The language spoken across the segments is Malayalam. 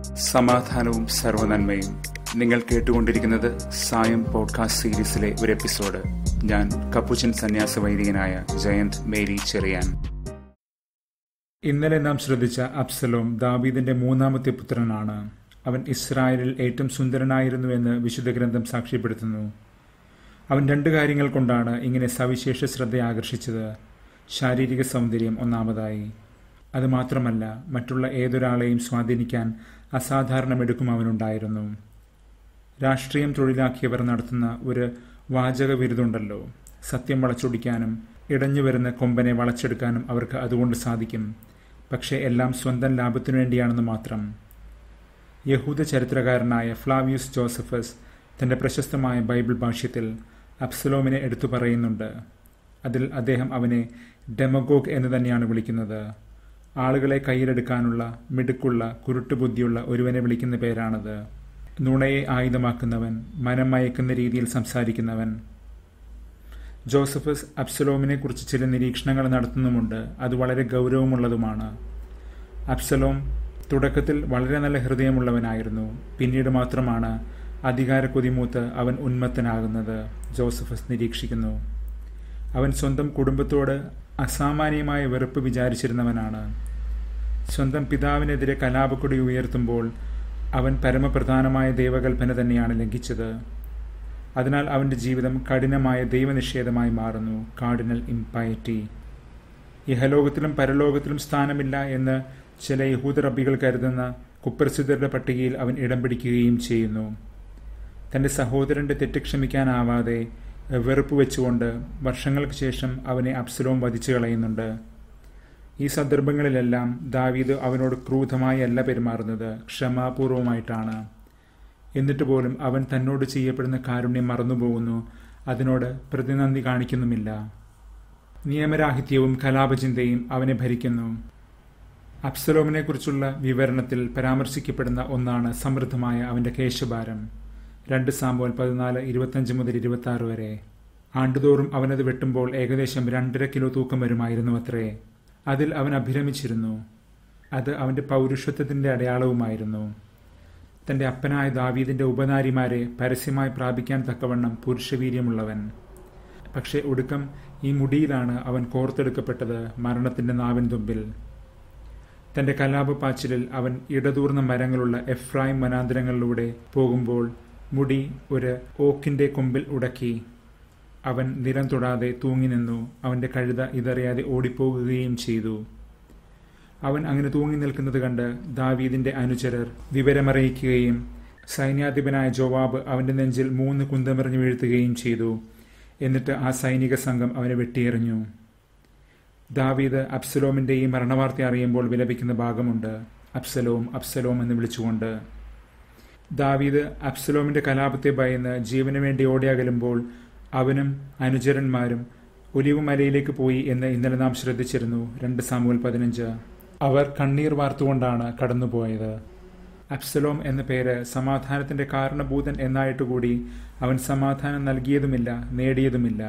സമാധാനവും സർവനന്മയും നിങ്ങൾ കേട്ടുകൊണ്ടിരിക്കുന്നത് സായം പോഡ്കാസ്റ്റ് സീരീസിലെ ഒരു എപ്പിസോഡ് ഞാൻ കപ്പുച്ചൻ സന്യാസ വൈദികനായ ജയന്ത് മേരി ചെറിയാൻ ഇന്നലെ നാം ശ്രദ്ധിച്ച അബ്സലോം ദാവീദിന്റെ മൂന്നാമത്തെ പുത്രനാണ് അവൻ ഇസ്രായേലിൽ ഏറ്റവും സുന്ദരനായിരുന്നുവെന്ന് വിശുദ്ധ ഗ്രന്ഥം സാക്ഷ്യപ്പെടുത്തുന്നു അവൻ രണ്ട് കാര്യങ്ങൾ കൊണ്ടാണ് ഇങ്ങനെ സവിശേഷ ശ്രദ്ധ ആകർഷിച്ചത് ശാരീരിക സൗന്ദര്യം ഒന്നാമതായി അതുമാത്രമല്ല മറ്റുള്ള ഏതൊരാളെയും സ്വാധീനിക്കാൻ അസാധാരണമെടുക്കും അവനുണ്ടായിരുന്നു രാഷ്ട്രീയം തൊഴിലാക്കിയവർ നടത്തുന്ന ഒരു വാചക വിരുതുണ്ടല്ലോ സത്യം വളച്ചൊടിക്കാനും ഇടഞ്ഞു വരുന്ന കൊമ്പനെ വളച്ചെടുക്കാനും അവർക്ക് അതുകൊണ്ട് സാധിക്കും പക്ഷേ എല്ലാം സ്വന്തം ലാഭത്തിനു വേണ്ടിയാണെന്ന് മാത്രം യഹൂദ ചരിത്രകാരനായ ഫ്ലാവിയസ് ജോസഫസ് തന്റെ പ്രശസ്തമായ ബൈബിൾ ഭാഷ്യത്തിൽ അബ്സലോമിനെ എടുത്തു പറയുന്നുണ്ട് അതിൽ അദ്ദേഹം അവനെ ഡെമഗോഗ് എന്ന് തന്നെയാണ് വിളിക്കുന്നത് ആളുകളെ കയ്യിലെടുക്കാനുള്ള മിടുക്കുള്ള കുരുട്ടുബുദ്ധിയുള്ള ഒരുവനെ വിളിക്കുന്ന പേരാണത് നുണയെ ആയുധമാക്കുന്നവൻ മനം മയക്കുന്ന രീതിയിൽ സംസാരിക്കുന്നവൻ ജോസഫസ് അബ്സലോമിനെ കുറിച്ച് ചില നിരീക്ഷണങ്ങൾ നടത്തുന്നുമുണ്ട് അത് വളരെ ഗൗരവമുള്ളതുമാണ് അബ്സലോം തുടക്കത്തിൽ വളരെ നല്ല ഹൃദയമുള്ളവനായിരുന്നു പിന്നീട് മാത്രമാണ് അധികാര കൊതിമൂത്ത് അവൻ ഉന്മത്തനാകുന്നത് ജോസഫസ് നിരീക്ഷിക്കുന്നു അവൻ സ്വന്തം കുടുംബത്തോട് അസാമാന്യമായ വെറുപ്പ് വിചാരിച്ചിരുന്നവനാണ് സ്വന്തം പിതാവിനെതിരെ കലാപക്കൊടി ഉയർത്തുമ്പോൾ അവൻ പരമപ്രധാനമായ ദൈവകൽപ്പന തന്നെയാണ് ലംഘിച്ചത് അതിനാൽ അവന്റെ ജീവിതം കഠിനമായ ദൈവനിഷേധമായി മാറുന്നു കാർഡിനൽ ഇംപയറ്റി ഇഹലോകത്തിലും പരലോകത്തിലും സ്ഥാനമില്ല എന്ന് ചില യഹൂദ റബ്ബികൾ കരുതുന്ന കുപ്രസിദ്ധരുടെ പട്ടികയിൽ അവൻ ഇടം പിടിക്കുകയും ചെയ്യുന്നു തന്റെ സഹോദരന്റെ തെറ്റ് ക്ഷമിക്കാനാവാതെ വെറുപ്പ് വെച്ചുകൊണ്ട് വർഷങ്ങൾക്ക് ശേഷം അവനെ അപ്സലോം വധിച്ചു കളയുന്നുണ്ട് ഈ സന്ദർഭങ്ങളിലെല്ലാം ദാവീദ് അവനോട് ക്രൂധമായി അല്ല പെരുമാറുന്നത് ക്ഷമാപൂർവമായിട്ടാണ് എന്നിട്ട് പോലും അവൻ തന്നോട് ചെയ്യപ്പെടുന്ന കാരുണ്യം മറന്നുപോകുന്നു അതിനോട് പ്രതിനന്ദി കാണിക്കുന്നുമില്ല നിയമരാഹിത്യവും കലാപചിന്തയും അവനെ ഭരിക്കുന്നു അപ്സലോമിനെ കുറിച്ചുള്ള വിവരണത്തിൽ പരാമർശിക്കപ്പെടുന്ന ഒന്നാണ് സമൃദ്ധമായ അവന്റെ കേശഭാരം രണ്ട് സാമ്പുവൽ പതിനാല് ഇരുപത്തഞ്ച് മുതൽ ഇരുപത്തി ആറ് വരെ ആണ്ടുതോറും അവനത് വെട്ടുമ്പോൾ ഏകദേശം രണ്ടര കിലോ തൂക്കം വരുമായിരുന്നു അത്രേ അതിൽ അവൻ അഭിരമിച്ചിരുന്നു അത് അവന്റെ പൗരുഷത്വത്തിന്റെ അടയാളവുമായിരുന്നു തന്റെ അപ്പനായ ദാവീദിന്റെ ഉപനാരിമാരെ പരസ്യമായി പ്രാപിക്കാൻ തക്കവണ്ണം പുരുഷവീര്യമുള്ളവൻ പക്ഷെ ഒടുക്കം ഈ മുടിയിലാണ് അവൻ കോർത്തെടുക്കപ്പെട്ടത് മരണത്തിന്റെ നാവിൻ തുമ്പിൽ തന്റെ കലാപപ്പാച്ചിലിൽ അവൻ ഇടതൂർന്ന മരങ്ങളുള്ള എഫ്രായിം വനാന്തരങ്ങളിലൂടെ പോകുമ്പോൾ മുടി ഒരു ഓക്കിന്റെ കൊമ്പിൽ ഉടക്കി അവൻ നിരം തൊടാതെ തൂങ്ങി നിന്നു അവന്റെ കഴുത ഇതറിയാതെ ഓടിപ്പോകുകയും ചെയ്തു അവൻ അങ്ങനെ തൂങ്ങി നിൽക്കുന്നത് കണ്ട് ദാവീദിന്റെ അനുചരർ വിവരമറിയിക്കുകയും സൈന്യാധിപനായ ജോവാബ് അവന്റെ നെഞ്ചിൽ മൂന്ന് കുന്തമെറിഞ്ഞു വീഴ്ത്തുകയും ചെയ്തു എന്നിട്ട് ആ സൈനിക സംഘം അവനെ വെട്ടിയെറിഞ്ഞു ദാവീദ് അബ്സലോമിന്റെ ഈ മരണവാർത്ത അറിയുമ്പോൾ വിലപിക്കുന്ന ഭാഗമുണ്ട് അബ്സലോം അബ്സലോം എന്ന് വിളിച്ചുകൊണ്ട് ദാവീദ് അബ്സലോമിന്റെ കലാപത്തെ ഭയന്ന് ജീവന് വേണ്ടി ഓടിയകലുമ്പോൾ അവനും അനുചരന്മാരും ഒലിവ് മലയിലേക്ക് പോയി എന്ന് ഇന്നലെ നാം ശ്രദ്ധിച്ചിരുന്നു രണ്ട് സാമൂൽ പതിനഞ്ച് അവർ കണ്ണീർ വാർത്തുകൊണ്ടാണ് കടന്നുപോയത് അബ്സലോം എന്ന പേര് സമാധാനത്തിന്റെ കാരണഭൂതൻ എന്നായിട്ടുകൂടി അവൻ സമാധാനം നൽകിയതുമില്ല നേടിയതുമില്ല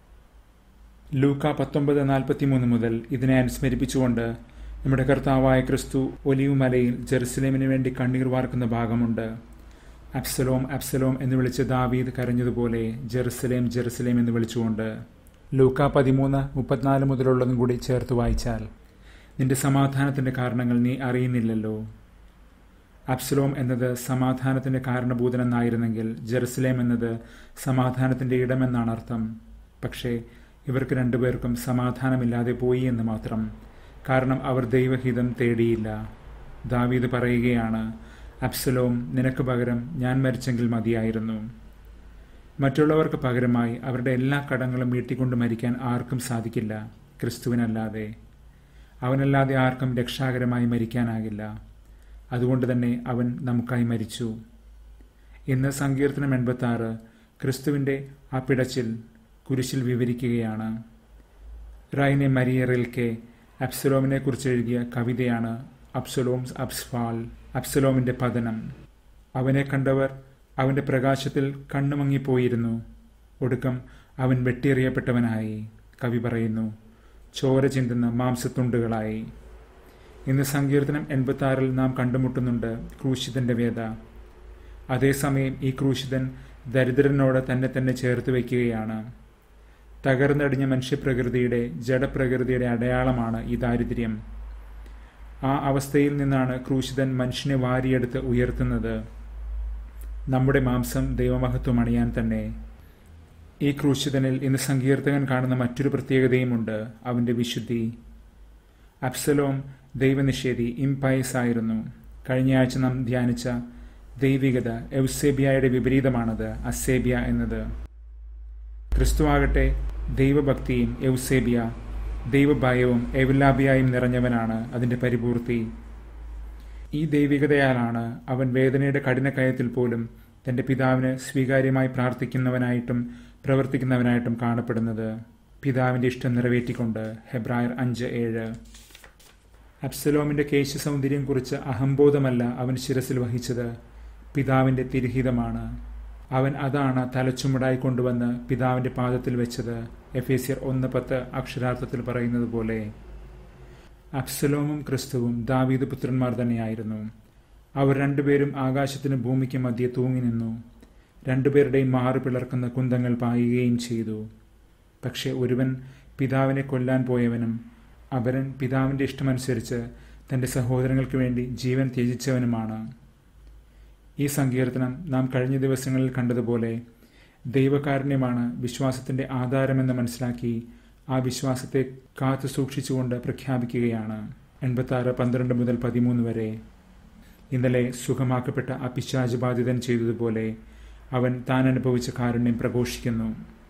ലൂക്ക പത്തൊമ്പത് നാൽപ്പത്തിമൂന്ന് മുതൽ ഇതിനെ അനുസ്മരിപ്പിച്ചുകൊണ്ട് നമ്മുടെ കർത്താവായ ക്രിസ്തു ഒലിവ് മലയിൽ ജെറുസലേമിന് വേണ്ടി കണ്ണീർ വാർക്കുന്ന ഭാഗമുണ്ട് അബ്സലോം അബ്സലോം എന്ന് വിളിച്ച് ദാവീദ് കരഞ്ഞതുപോലെ ജെറുസലേം ജെറുസലേം എന്ന് വിളിച്ചുകൊണ്ട് ലൂക്ക പതിമൂന്ന് മുപ്പത്തിനാല് മുതലുള്ളതും കൂടി ചേർത്ത് വായിച്ചാൽ നിന്റെ സമാധാനത്തിന്റെ കാരണങ്ങൾ നീ അറിയുന്നില്ലല്ലോ അബ്സലോം എന്നത് സമാധാനത്തിന്റെ കാരണഭൂതനെന്നായിരുന്നെങ്കിൽ ജെറുസലേം എന്നത് സമാധാനത്തിന്റെ ഇടമെന്നാണ് അർത്ഥം പക്ഷേ ഇവർക്ക് രണ്ടുപേർക്കും സമാധാനമില്ലാതെ പോയി എന്ന് മാത്രം കാരണം അവർ ദൈവഹിതം തേടിയില്ല ദാവീദ് പറയുകയാണ് അബ്സലോം നിനക്ക് പകരം ഞാൻ മരിച്ചെങ്കിൽ മതിയായിരുന്നു മറ്റുള്ളവർക്ക് പകരമായി അവരുടെ എല്ലാ കടങ്ങളും വീട്ടിക്കൊണ്ട് മരിക്കാൻ ആർക്കും സാധിക്കില്ല ക്രിസ്തുവിനല്ലാതെ അവനല്ലാതെ ആർക്കും രക്ഷാകരമായി മരിക്കാനാകില്ല അതുകൊണ്ട് തന്നെ അവൻ നമുക്കായി മരിച്ചു ഇന്ന് സങ്കീർത്തനം എൺപത്തി ആറ് ക്രിസ്തുവിന്റെ ആ പിടച്ചിൽ കുരിശിൽ വിവരിക്കുകയാണ് റൈനെ മരിയറിൽക്കെ അബ്സലോമിനെ കുറിച്ച് എഴുതിയ കവിതയാണ് അബ്സലോംസ് അബ്സ്ഫാൽ അബ്സലോമിന്റെ പതനം അവനെ കണ്ടവർ അവന്റെ പ്രകാശത്തിൽ കണ്ണുമങ്ങിപ്പോയിരുന്നു ഒടുക്കം അവൻ വെട്ടിയെറിയപ്പെട്ടവനായി കവി പറയുന്നു ചോര ചിന്തുന്ന മാംസത്തുണ്ടുകളായി ഇന്ന് സങ്കീർത്തനം എൺപത്തി ആറിൽ നാം കണ്ടുമുട്ടുന്നുണ്ട് ക്രൂശിതന്റെ വേദ അതേസമയം ഈ ക്രൂശിതൻ ദരിദ്രനോട് തന്നെ തന്നെ ചേർത്ത് വയ്ക്കുകയാണ് തകർന്നടിഞ്ഞ മനുഷ്യപ്രകൃതിയുടെ ജഡപ്രകൃതിയുടെ അടയാളമാണ് ഈ ദാരിദ്ര്യം ആ അവസ്ഥയിൽ നിന്നാണ് ക്രൂശിതൻ മനുഷ്യനെ വാരിയെടുത്ത് ഉയർത്തുന്നത് നമ്മുടെ മാംസം ദൈവമഹത്വം അണിയാൻ തന്നെ ഈ ക്രൂശിതനിൽ ഇന്ന് സങ്കീർത്തകൻ കാണുന്ന മറ്റൊരു പ്രത്യേകതയുമുണ്ട് അവന്റെ വിശുദ്ധി അബ്സലോം ദൈവനിഷേധി ഇംപയസ് ആയിരുന്നു കഴിഞ്ഞയാഴ്ച നാം ധ്യാനിച്ച ദൈവികത എൗസേബിയയുടെ വിപരീതമാണത് അസേബിയ എന്നത് ക്രിസ്തുവാകട്ടെ ദൈവഭക്തിയും എൗസേബിയ ദൈവഭയവും എവില്ലാബിയായും നിറഞ്ഞവനാണ് അതിന്റെ പരിപൂർത്തി ഈ ദൈവികതയാലാണ് അവൻ വേദനയുടെ കഠിനക്കയത്തിൽ പോലും തന്റെ പിതാവിന് സ്വീകാര്യമായി പ്രാർത്ഥിക്കുന്നവനായിട്ടും പ്രവർത്തിക്കുന്നവനായിട്ടും കാണപ്പെടുന്നത് പിതാവിന്റെ ഇഷ്ടം നിറവേറ്റിക്കൊണ്ട് ഹെബ്രായർ അഞ്ച് ഏഴ് അബ്സലോമിന്റെ കേശ സൗന്ദര്യം കുറിച്ച് അഹംബോധമല്ല അവൻ ശിരസിൽ വഹിച്ചത് പിതാവിന്റെ തിരുഹിതമാണ് അവൻ അതാണ് തലച്ചുമടായി കൊണ്ടുവന്ന് പിതാവിന്റെ പാദത്തിൽ വെച്ചത് എഫേസിയർ ഒന്ന് പത്ത് അക്ഷരാർത്ഥത്തിൽ പറയുന്നത് പോലെ അബ്സലോമും ക്രിസ്തുവും ദാവീദ് പുത്രന്മാർ തന്നെയായിരുന്നു അവർ രണ്ടുപേരും ആകാശത്തിന് ഭൂമിക്ക് മധ്യെ തൂങ്ങി നിന്നു രണ്ടുപേരുടെയും മാറു പിളർക്കുന്ന കുന്തങ്ങൾ പായുകയും ചെയ്തു പക്ഷെ ഒരുവൻ പിതാവിനെ കൊല്ലാൻ പോയവനും അപരൻ പിതാവിന്റെ ഇഷ്ടമനുസരിച്ച് തന്റെ സഹോദരങ്ങൾക്ക് വേണ്ടി ജീവൻ ത്യജിച്ചവനുമാണ് ഈ സങ്കീർത്തനം നാം കഴിഞ്ഞ ദിവസങ്ങളിൽ കണ്ടതുപോലെ ദൈവകാരുണ്യമാണ് വിശ്വാസത്തിന്റെ ആധാരമെന്ന് മനസ്സിലാക്കി ആ വിശ്വാസത്തെ കാത്തു സൂക്ഷിച്ചുകൊണ്ട് പ്രഖ്യാപിക്കുകയാണ് എൺപത്തി ആറ് പന്ത്രണ്ട് മുതൽ പതിമൂന്ന് വരെ ഇന്നലെ സുഖമാക്കപ്പെട്ട അപിശാജ് ബാധിതൻ ചെയ്തതുപോലെ അവൻ താൻ അനുഭവിച്ച കാരുണ്യം പ്രഘോഷിക്കുന്നു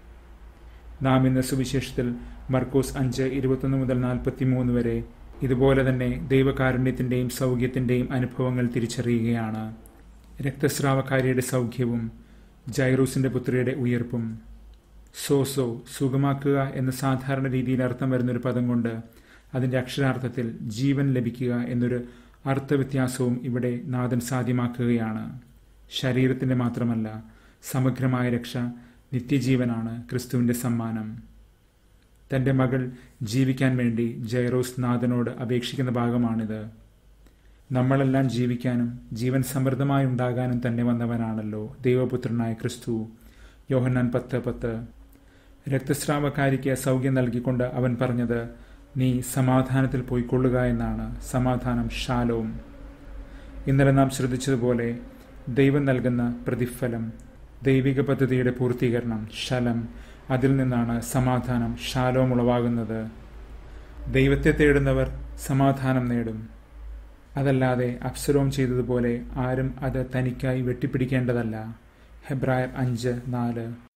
നാം ഇന്ന് സുവിശേഷത്തിൽ മർക്കോസ് അഞ്ച് ഇരുപത്തൊന്ന് മുതൽ നാൽപ്പത്തി മൂന്ന് വരെ ഇതുപോലെ തന്നെ ദൈവകാരുണ്യത്തിന്റെയും സൗഖ്യത്തിന്റെയും അനുഭവങ്ങൾ തിരിച്ചറിയുകയാണ് രക്തസ്രാവക്കാരിയുടെ സൗഖ്യവും ജൈറൂസിന്റെ പുത്രിയുടെ ഉയർപ്പും സോസോ സുഖമാക്കുക എന്ന സാധാരണ രീതിയിൽ അർത്ഥം വരുന്നൊരു പദം കൊണ്ട് അതിന്റെ അക്ഷരാർത്ഥത്തിൽ ജീവൻ ലഭിക്കുക എന്നൊരു അർത്ഥവ്യത്യാസവും ഇവിടെ നാഥൻ സാധ്യമാക്കുകയാണ് ശരീരത്തിന്റെ മാത്രമല്ല സമഗ്രമായ രക്ഷ നിത്യജീവനാണ് ക്രിസ്തുവിന്റെ സമ്മാനം തന്റെ മകൾ ജീവിക്കാൻ വേണ്ടി ജൈറോസ് നാഥനോട് അപേക്ഷിക്കുന്ന ഭാഗമാണിത് നമ്മളെല്ലാം ജീവിക്കാനും ജീവൻ സമൃദ്ധമായി ഉണ്ടാകാനും തന്നെ വന്നവനാണല്ലോ ദൈവപുത്രനായ ക്രിസ്തു യോഹന്നാൻ പത്ത് പത്ത് രക്തസ്രാവക്കാരിക്ക് സൗഖ്യം നൽകിക്കൊണ്ട് അവൻ പറഞ്ഞത് നീ സമാധാനത്തിൽ പോയിക്കൊള്ളുക എന്നാണ് സമാധാനം ശാലവും ഇന്നലെ നാം ശ്രദ്ധിച്ചതുപോലെ ദൈവം നൽകുന്ന പ്രതിഫലം ദൈവിക പദ്ധതിയുടെ പൂർത്തീകരണം ശലം അതിൽ നിന്നാണ് സമാധാനം ശാലവും ഉളവാകുന്നത് ദൈവത്തെ തേടുന്നവർ സമാധാനം നേടും അതല്ലാതെ അപ്സരോം ചെയ്തതുപോലെ ആരും അത് തനിക്കായി വെട്ടിപ്പിടിക്കേണ്ടതല്ല ഹെബ്രായർ അഞ്ച് നാല്